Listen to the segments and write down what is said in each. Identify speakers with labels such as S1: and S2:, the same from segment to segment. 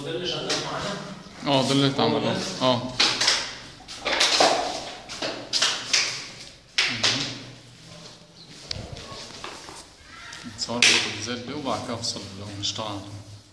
S1: ده اللي شغال معانا
S2: اه ده اللي اتعمل اه اه نتصور بالزيت دي وبعد كده افصل لو نشتغل على طول.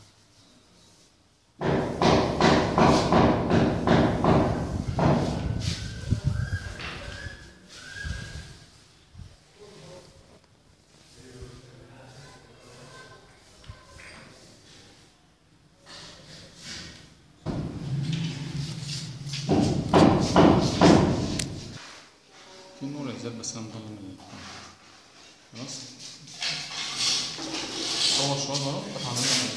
S2: في نور الزيت بس انا مضلم ال- خلاص صور شوية ورا فتح عملنا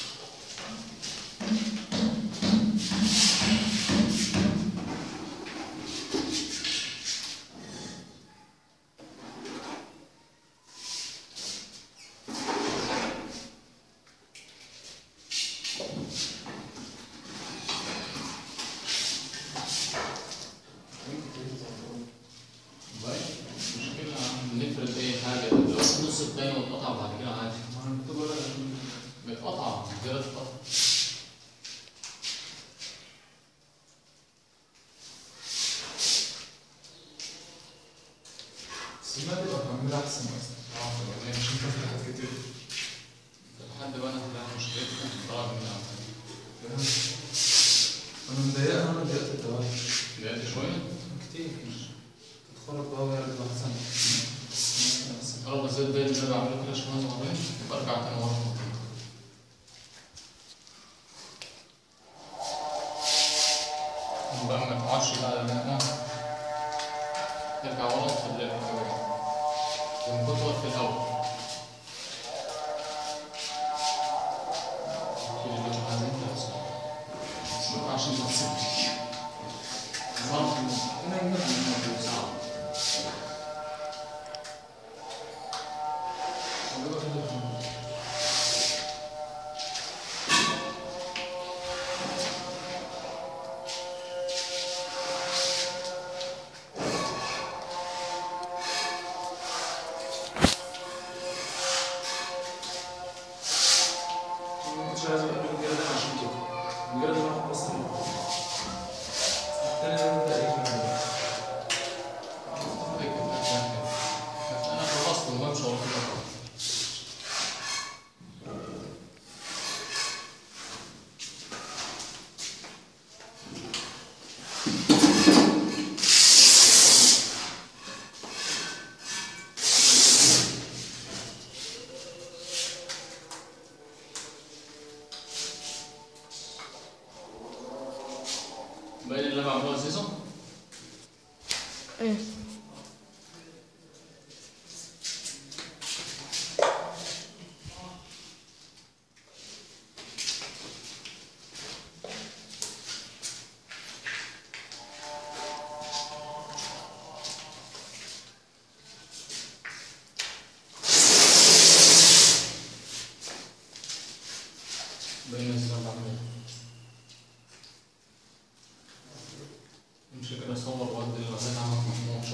S2: مشكلة نفرد اي حاجة لو النص التاني واتقطع بعد كده عادي بيتقطع كده اتقطع
S3: السمات تبقى مكملة أحسن أصلا
S2: اه
S3: يعني عشان تاخد حاجات كتير
S2: لحد بقى انا هتلاقي مشكلتي طلع من الأول.
S3: أنا مضايقها أنا ضايقت الدواء
S2: لقيت شوية
S3: كتير تتخرج بقى وهي رجل أحسن
S2: اه بس ده اللي انا بعمله كده شوية صغيرين وبرجع تاني ورا بقى ما تقعدش بقى لا ترجع ورا وتخليها زي ما كنت واقف في الأول كل اللي انتوا عايزين تحصل. بس ما ينفعش انت تسيب ظرف
S3: أنا يمكن
S2: صعب
S3: ما كنتش عايز أقول الرجالة ده عشان كده الرجالة ده واحد بس اللي التاني ده تقريبا
S2: انا خلصت وبمشي ورا كده باين اللي انا بعمله زيزو
S4: ايه
S2: باين زيزو اللي بعمله امشي كده صور وادي اللي غزال عمك محمود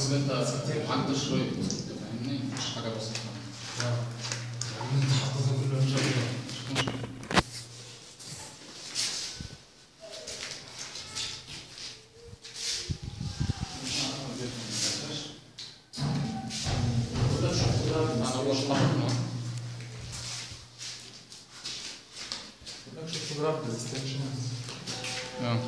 S2: بس انت عندك شوية فاهمني مش حاجة بسيطة
S3: انت حاططها كلها ان شاء الله
S2: انا اول مرة
S3: فوتوغراف ريزيستنشن
S2: اه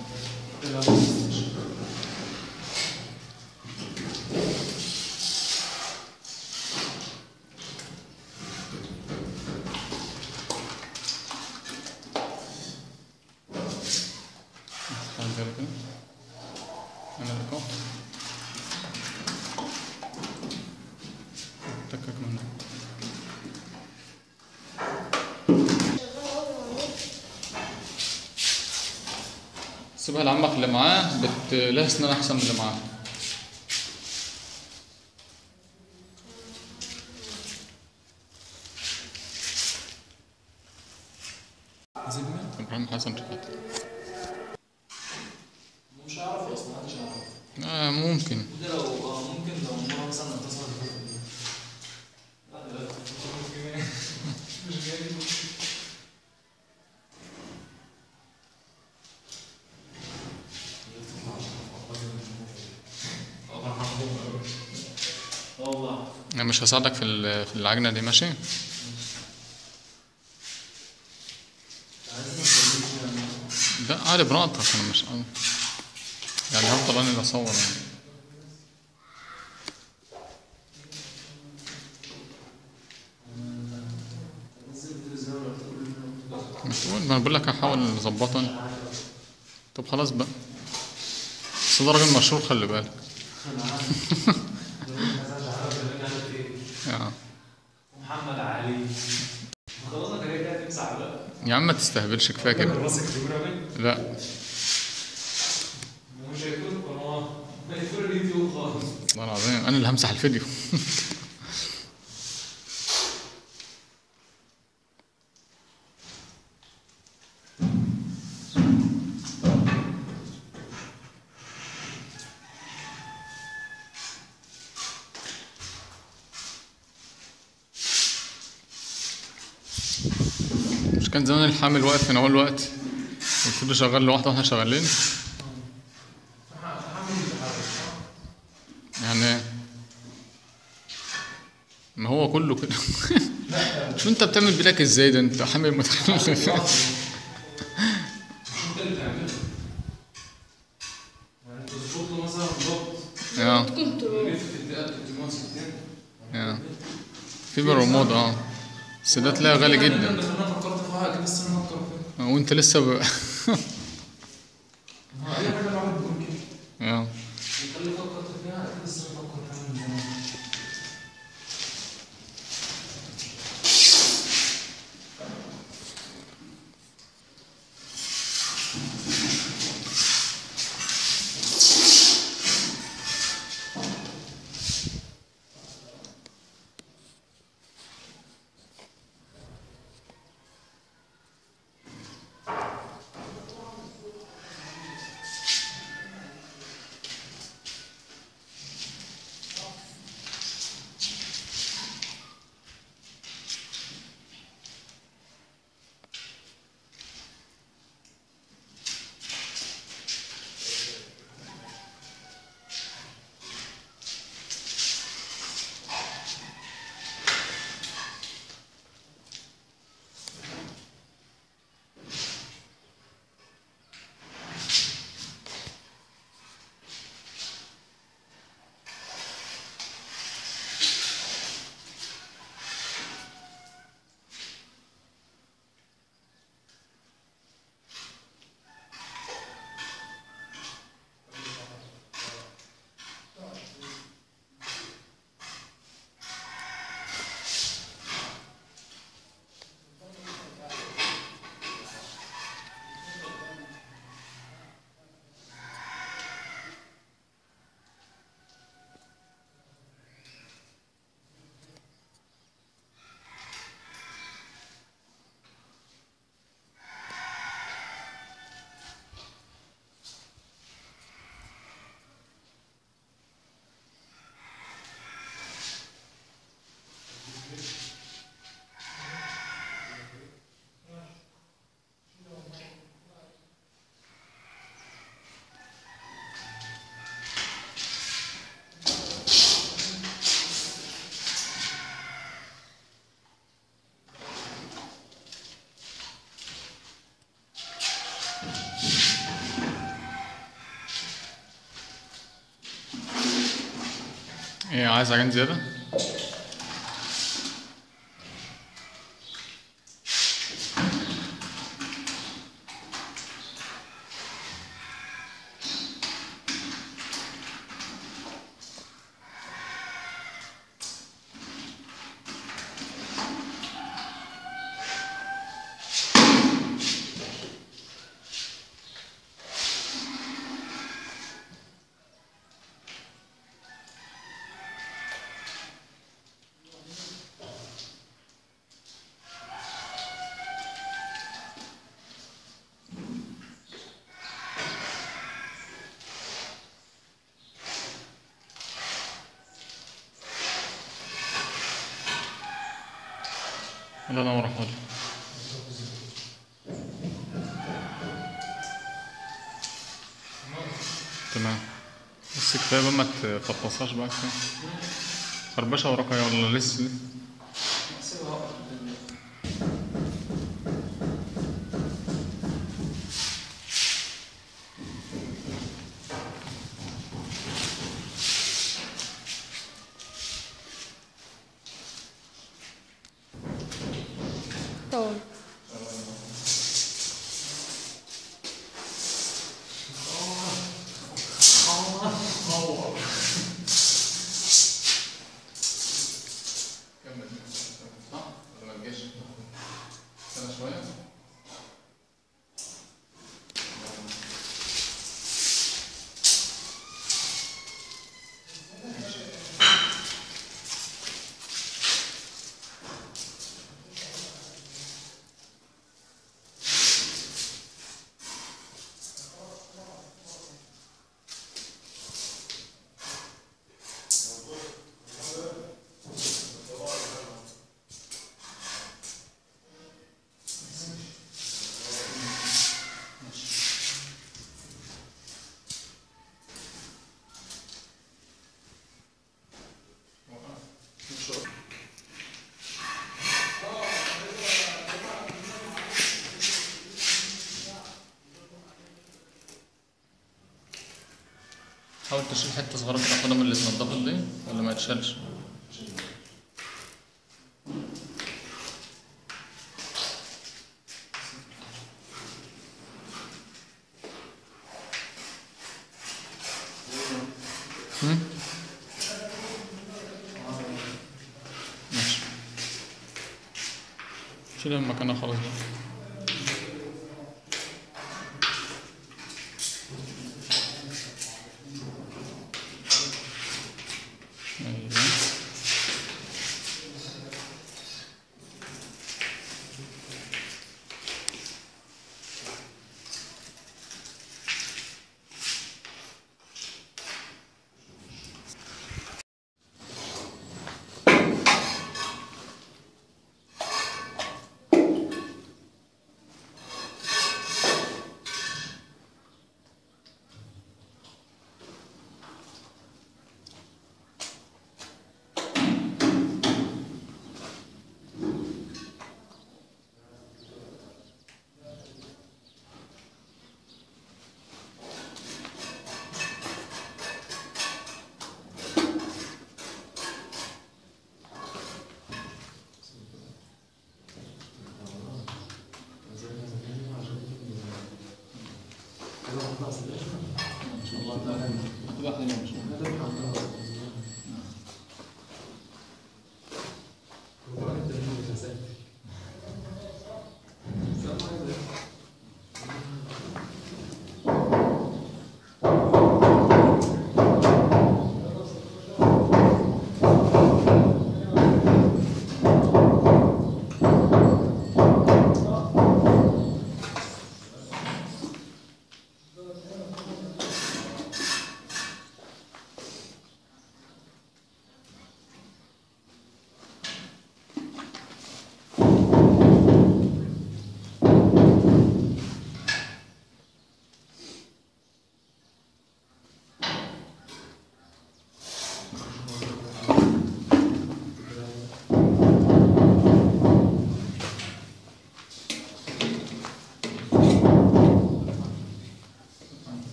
S2: استنى كده انا لكم تكك منه سيبها لعمك اللي معاه بت... لها سنان احسن من اللي معاه
S3: زبنة
S2: ابراهيم حسن رفعت
S3: مش هعرف اصلا محدش هيعرف
S2: آه ممكن
S3: ده لو اه ممكن لو مرة مثلا اتصل بيه. لا لا مش جاي مش جاي والله
S2: انا مش هساعدك في ال- في العجنه دي ماشي
S3: عايزين نخليه يعني
S2: لا عادي براحتك انا مش يعني هفضل انا اللي اصور يعني مش تقول ما انا بقول لك هحاول اظبطها طب خلاص بقى بس ده راجل مشهور خلي بالك يا
S3: محمد علي خلاص انا كده كده تمسح بقى
S2: يا عم ما تستهبلش كفايه كده
S3: راسك تجربي
S2: لا
S3: مش هيكون القناه هيكون اليوتيوب خالص
S2: والله العظيم انا اللي همسح الفيديو مش كان زمان الحامل واقف هنا اول وقت والفيديو شغال لوحده واحنا شغالين يعني ما هو كله كده شو انت بتعمل بلاك ازاي ده انت حامل متخلف
S3: مش انت اللي تعمله يعني تظبط له مثلا ضبط
S2: اه
S1: كنترول
S3: يلف في الدقيقه 360
S2: اه في برمودا اه بس ده تلاقيه غالي
S3: انا
S2: جدا
S3: فكرت فيها كده السنه ما فكرت فيها
S2: آه، وانت لسه ب...
S3: اه، اي حاجه الواحد بيقول كده
S2: اه
S3: اللي فكرت فيها كده السنه فكرت فيها من زمان
S2: ايه عايز عجين زيادة الله ينور يا حوده تمام بس كفاية بقى ما تفطسهاش بقى كفاية خربشة وراك يا ولا لسه
S3: سيبها وقت
S4: طول
S2: كمل صح ولا ما تجيش استنى شوية حاول تشيل حتة صغيرة كده خدها من اللي اتنضفت دي ولا ما يتشالش هم؟ ماشي شيلها من مكانها خلاص بقى أيوة.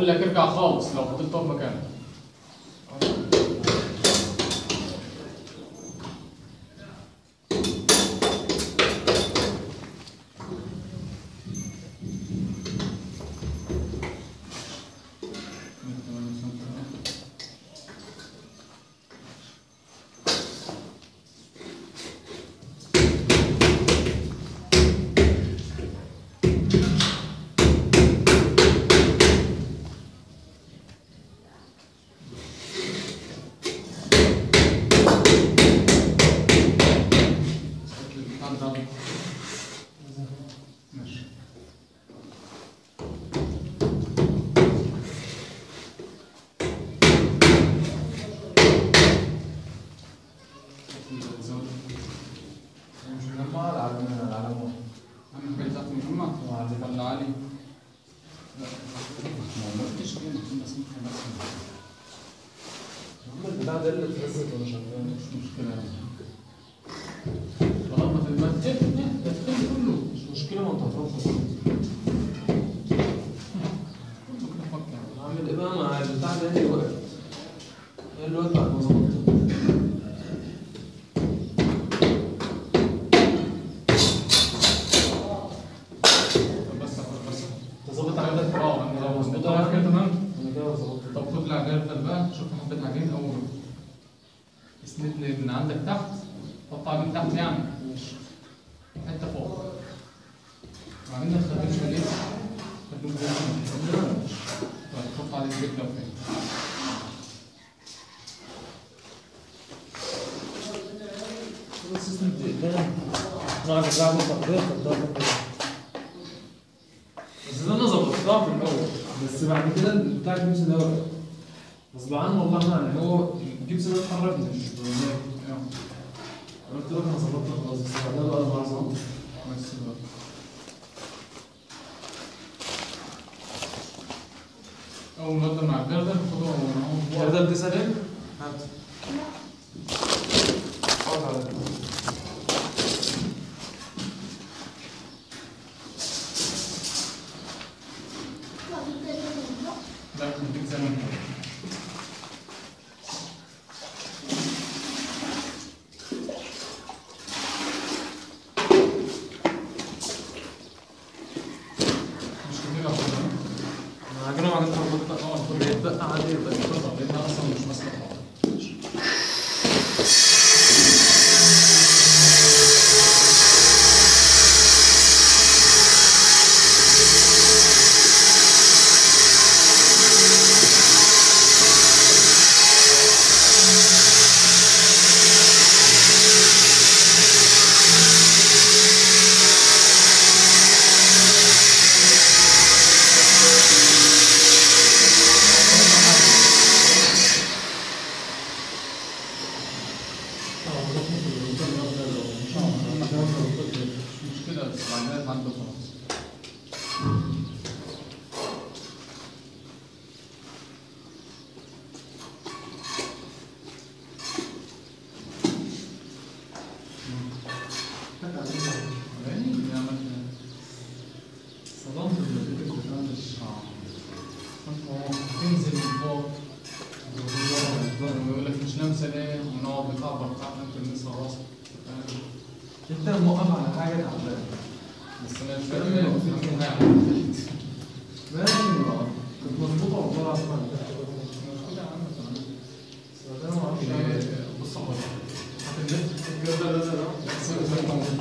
S2: لك ارجع خالص لو فضلت تقف مكانك ماشي
S3: مش مجمع العالم العالم
S2: أهم حاجة تحت مجمع ولا عالي؟ لا ما قلتش كده بس ممكن بس
S3: هم البتاع ده اللي اتهزت ولا شغال
S2: مش مشكلة يعني خلاص ما ت- ما تقفل ده تقفل كله
S3: مش مشكلة ما انت هتروح
S2: كله كده فك يعني
S3: عامل ايه بقى مع البتاع ده اللي وقف ايه اللي وقف بعد ما ظبطته
S2: طب بس بس
S3: انت ظابط عندك
S2: اه انا لو
S3: مظبوط
S2: مظبوط كده تمام
S3: انا كده ظبطت
S2: طب خد العجال بقى شوف حبة عجين أول اسند من عندك تحت حط عجين تحت يعني حتة فوق وبعدين ما تخليش من ايه؟ خليهم زي ما هم. طيب حط عليه الجبنة وفين
S3: السيستم بتقدم مع البتاع ده تقدير تقدير بس ده انا ظبطتها في الاول بس بعد كده بتاع الجبس ده وقف غصب عنه والله يعني هو الجبس ده اتحرك مش بمزاج انا قلت لك انا ظبطتها خلاص بس بعدها بقى المعظم
S2: بس بقى. أول ما أبدأ مع الجردل خده
S3: يا
S2: هو
S3: ده بتسأل هات اقعد على ده.
S2: لا بديك زي ما انت مش كتير أخدها
S3: العجينة بعدين تربطها اه المفروض يتبقى عادي يبقى
S2: طب لأنها أصلا مش ماسكة خالص مش مشكلة بس بعدين عنده خلاص باين يا مثلا صدمت بالفكرة بتاعت الشعر تنزل من فوق ويقول لك مش نام سلام ونقعد نكبر بتاع انت الناس راسك
S3: انت موقف على حاجة تعبان
S2: بس انا مش فاهم ايه في حاجه
S3: ماشي اه كانت مظبوطة والله العظيم
S2: المشكله عندك
S3: بس انا ما اعرفش اعمل ايه.
S2: بص اهو هتلف الجردل ده ده بس انت زي ما هو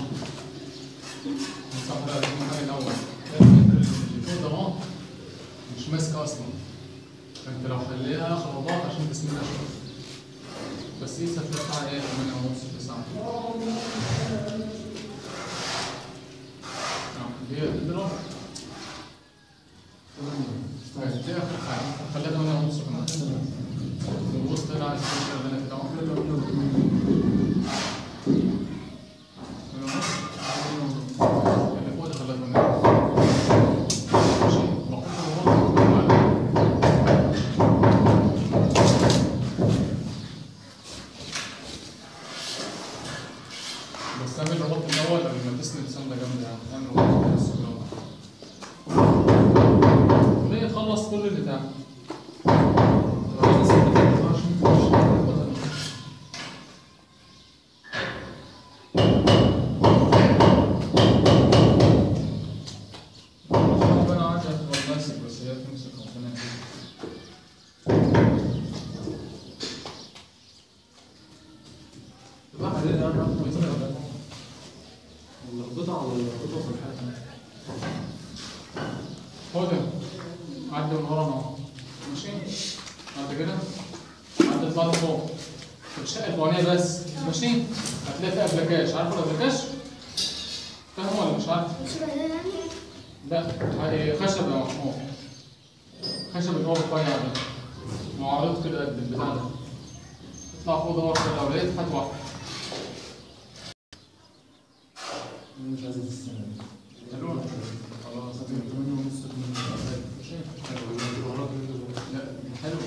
S2: صح ده اهم حاجه الاول اللي فوق ده اهو مش ماسكه اصلا فانت لو خليها خرابات عشان تسندها شويه بس قيس هتلاقيها ايه 8 ونص 9 هي اضرب هتلاقيها خليها 8 ونص كمان الوسط هنا عايز تشتغل هنا كده اهو اللي فوق ده خليها 8 ماشي بحط الوسط بس اعمل رباط الاول قبل ما تسند سنده جامده يعني اعمل رباط بس الاول وليه خلص خلص كل اللي تحت ربنا عاد ياخد ماسك بس هي تمسك ربنا يهديك.
S3: تبقى حديد يعني ولا القطع ولا القطع في الحياة
S2: خدها عدي من ورا اهو ماشي بعد كده عدي اطلع لفوق الشقه الفوقانيه بس ماشي هتلاقي فيها بلاكاش عارف ولا بلاكاش؟ فاهم ولا مش عارف؟ لا هي خشب يا محمود خشب اللي هو رفيع ده معرض كده قد البتاع ده اطلع فوق دور كده لو لقيت هات واحده
S3: مش عايز السنة
S2: حلوه خلاص ماشي لا حلوه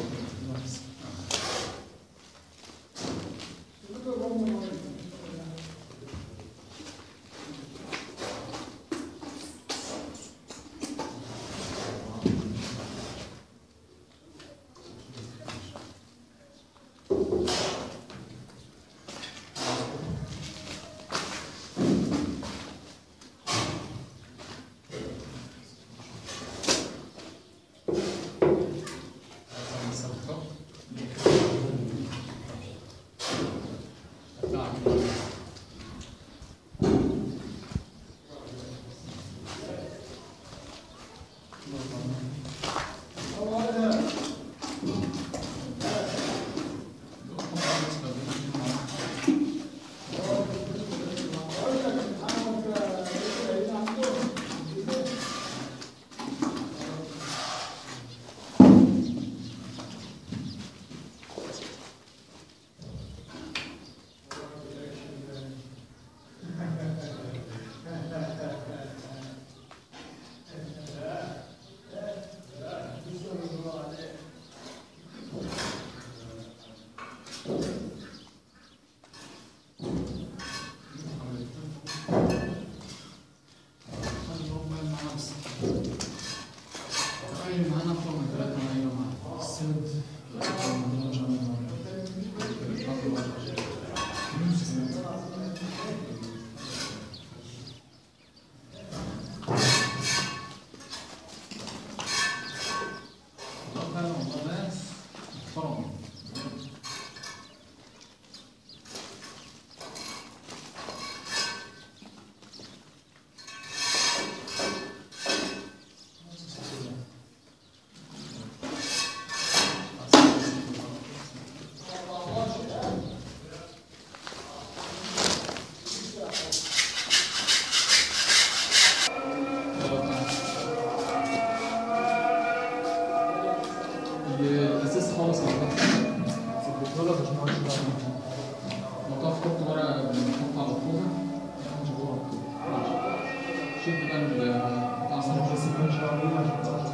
S2: معانا اكتر من ثلاثة معايا معانا السند الاساس خالص على فكره
S3: غلط عشان ما اعرفش
S2: نقطة تحط ورقة نحط على الخوذة شد بقى ال- بتاع
S3: انا بس
S2: الصلاة.
S3: ما مش عارف عشان تعرف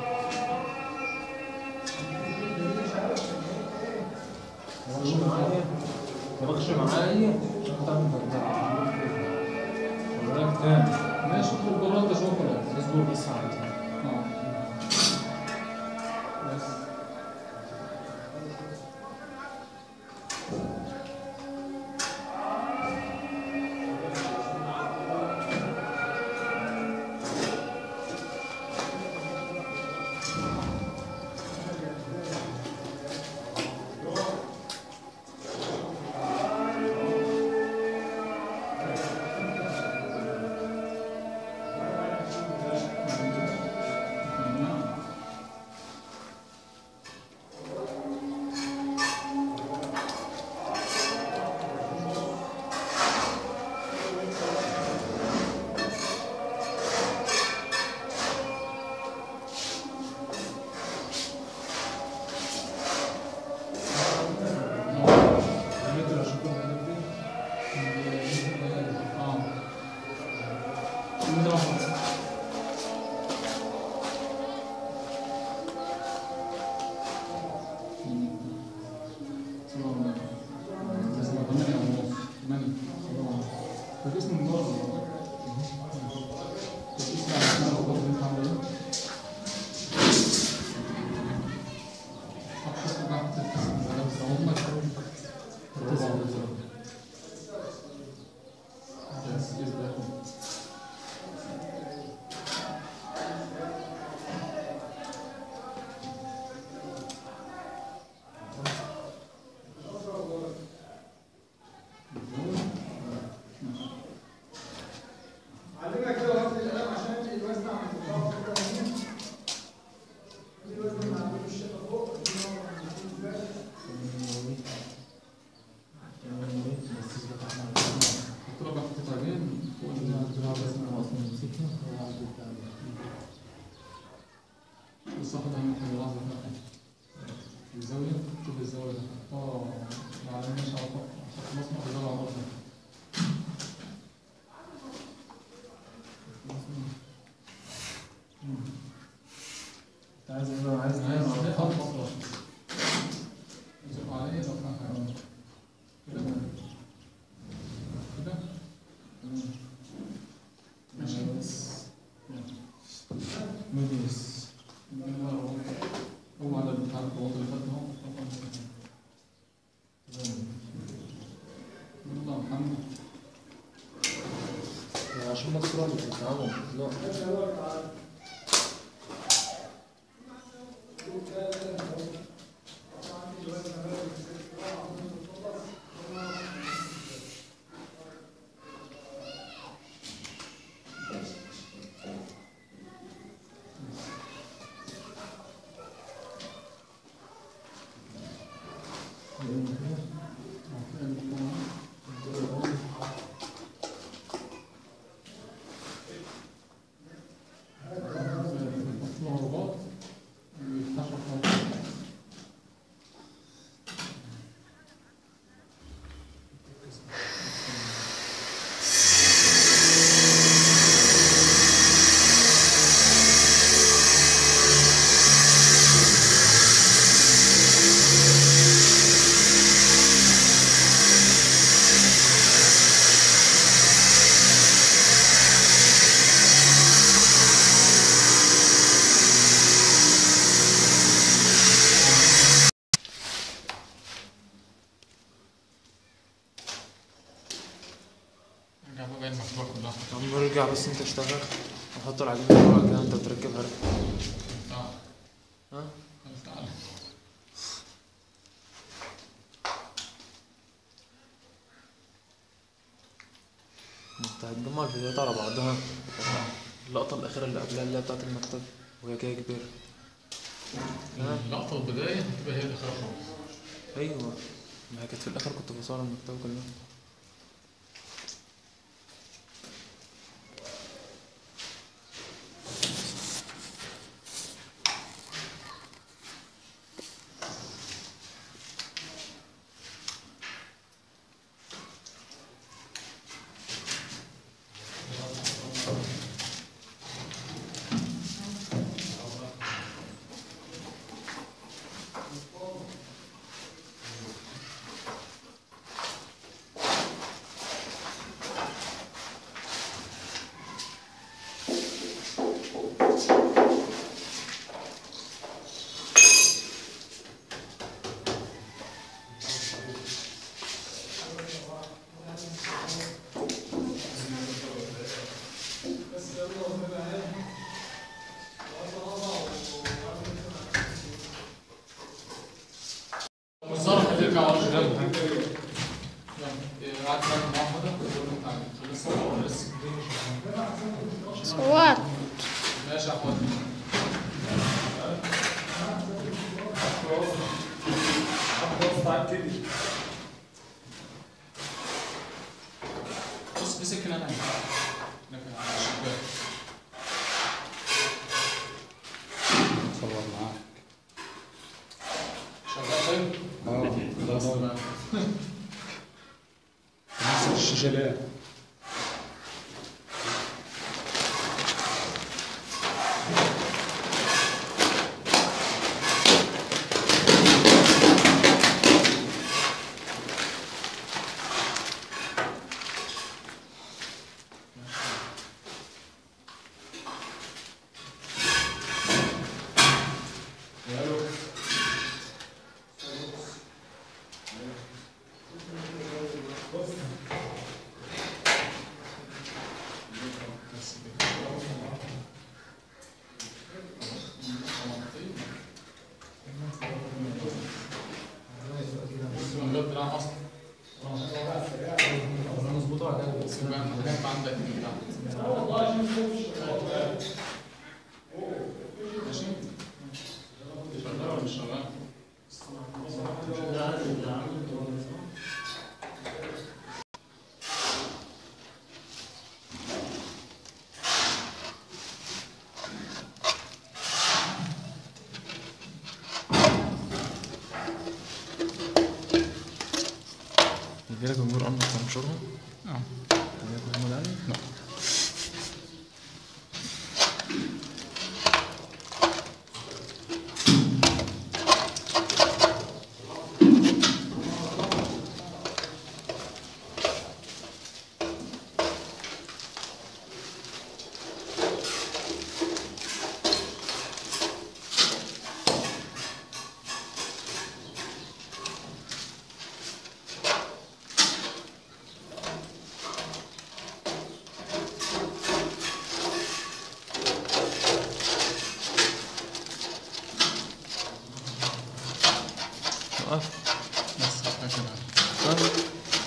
S3: مالكش معايا مالكش معايا عشان تعمل بردعة وراك تاني
S2: ماشي اطلب جرات ده شكرا
S3: اصبر بس على
S2: اه بس تأسيس ده
S1: علمنا كده وقت القلم عشان الوزن عم يتطور كده هنا. الوزن مع الشقه فوق
S2: التربة في قطعين فوق الصح ده من حاجة لحظة الزاوية شوف الزاوية اه معلم مش على فوق عشان مصنع الزاوية على الأرض
S3: انت عايز ايه بقى؟ عايز
S2: عايز
S3: نعمل
S2: ده
S3: خط
S2: خط أصلا يزق عليه يزق عليه كده كده ماشي
S3: ميديس
S2: هو على بتاع الخطوات اللي فاتت اهو يلا يا محمد
S3: عشان ما تكره بتتعامل لا
S2: الرباط بيفتحوا الرباط رجع بقى باين المفتوح كلها
S3: عم برجع بس انت اشتغل وحط العجينة جوه كده انت بتركبها
S2: تعال
S3: ها
S2: خلاص تعال
S3: انت هتجمع الفيديوهات على بعضها اللقطة الأخيرة اللي قبلها اللي هي بتاعت المكتب وهي جاية كبيرة ها
S2: اللقطة البداية هتبقى هي الأخيرة خالص
S3: أيوة ما هي كانت في الآخر كنت بصور المكتب كلها
S2: والظرف هترجع ورا شمال يلا إيه، قعدت معاك محمد خلص صور لسه
S4: صوت
S2: ماشي يا اخوان بص مسك هنا نايم هناك على الشباك
S5: صور معاك
S2: شغال طيب
S5: اه
S2: خلاص تمام
S5: نفس الشاشة ليه؟
S2: يبقى المكان عندك من تحت ماشي شغال ولا مش شغال؟
S4: يجيلك جمهور أمر تنشرهم؟
S5: اه
S4: يجيلك جمهور يعني؟
S5: لا
S4: وقف
S5: بس فاكر
S4: طيب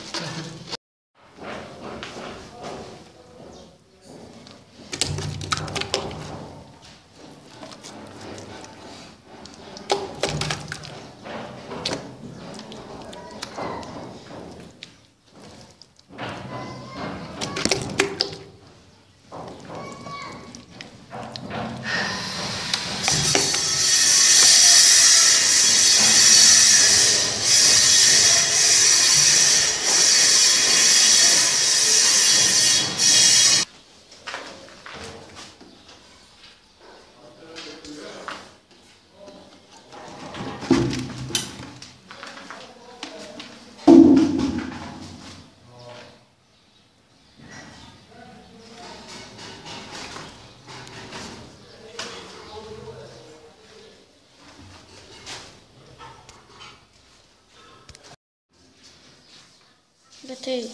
S6: بتي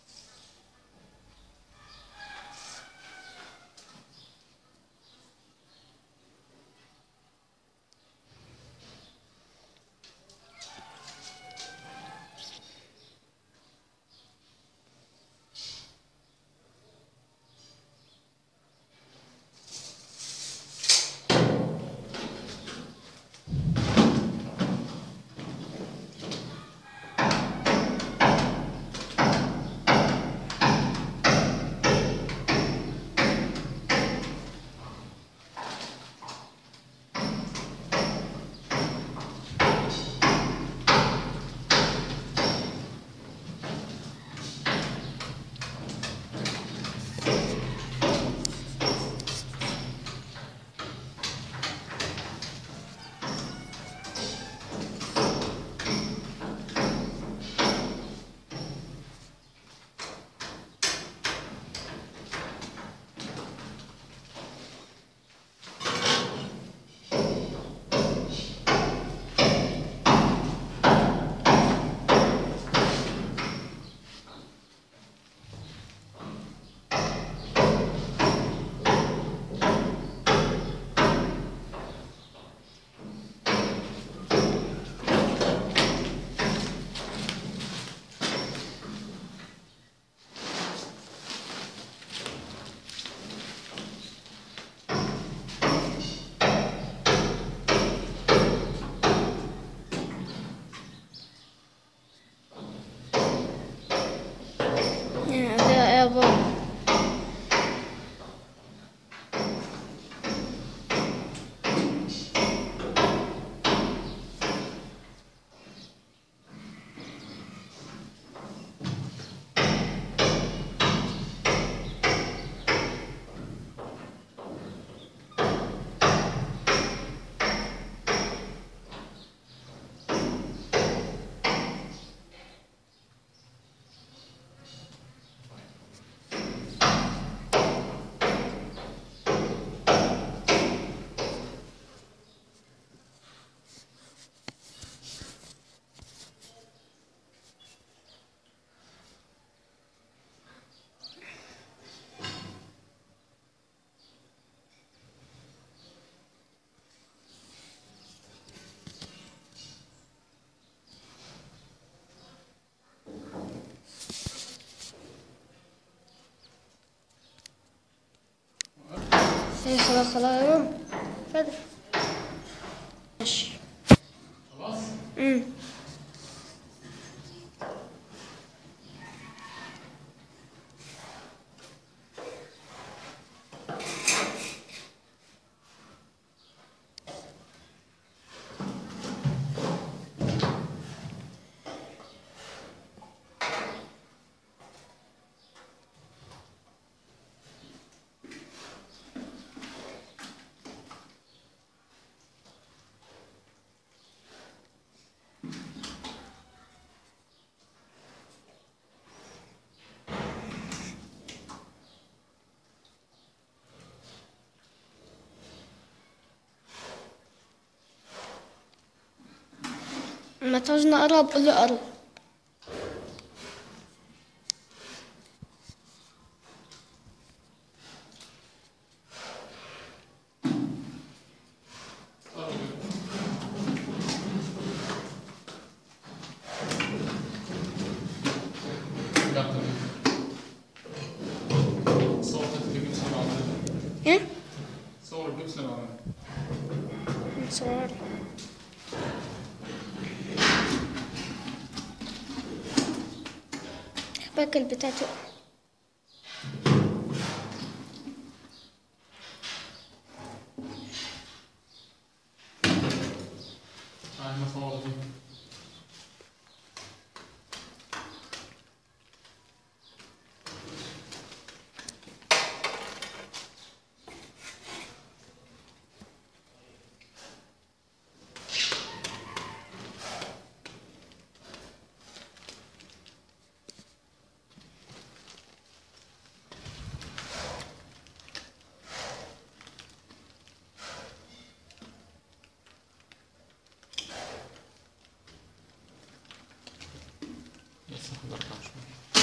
S6: يا يا بابا ايه خلاص خلاص يوم فادر ماشي
S2: خلاص
S6: امم لما تعوز نقرب قول لي قرب
S2: كابتن صور الجبس اللي عملها
S6: ايه
S2: صور الجبس اللي عملها
S6: صور باكل بتاعته
S2: عندنا صور دي
S4: بس هحضر بقى شوية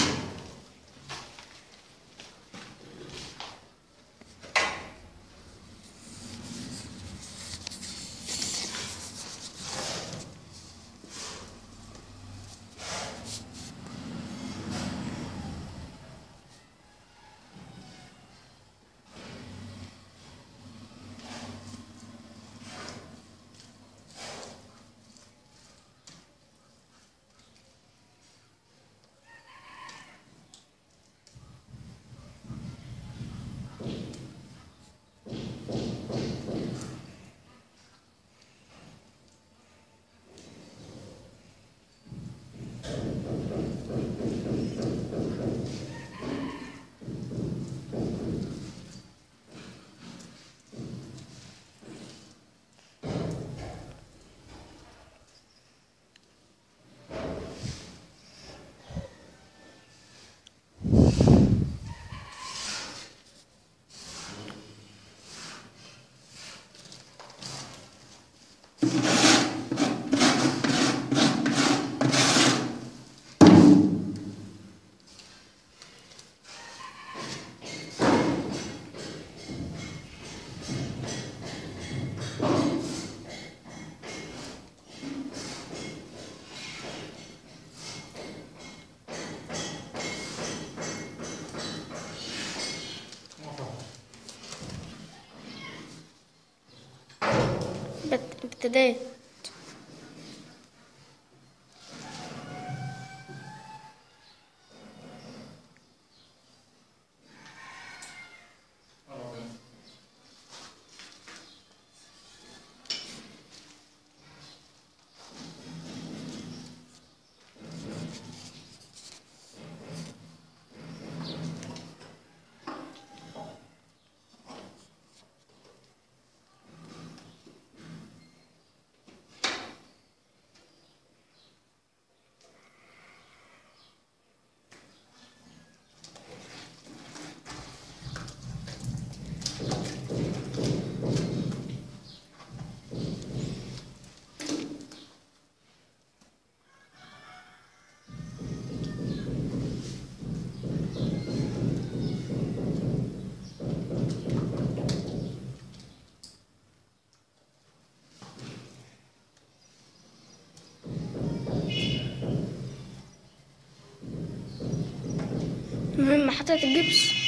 S6: بت- ابتديت المهم حطيت الجبس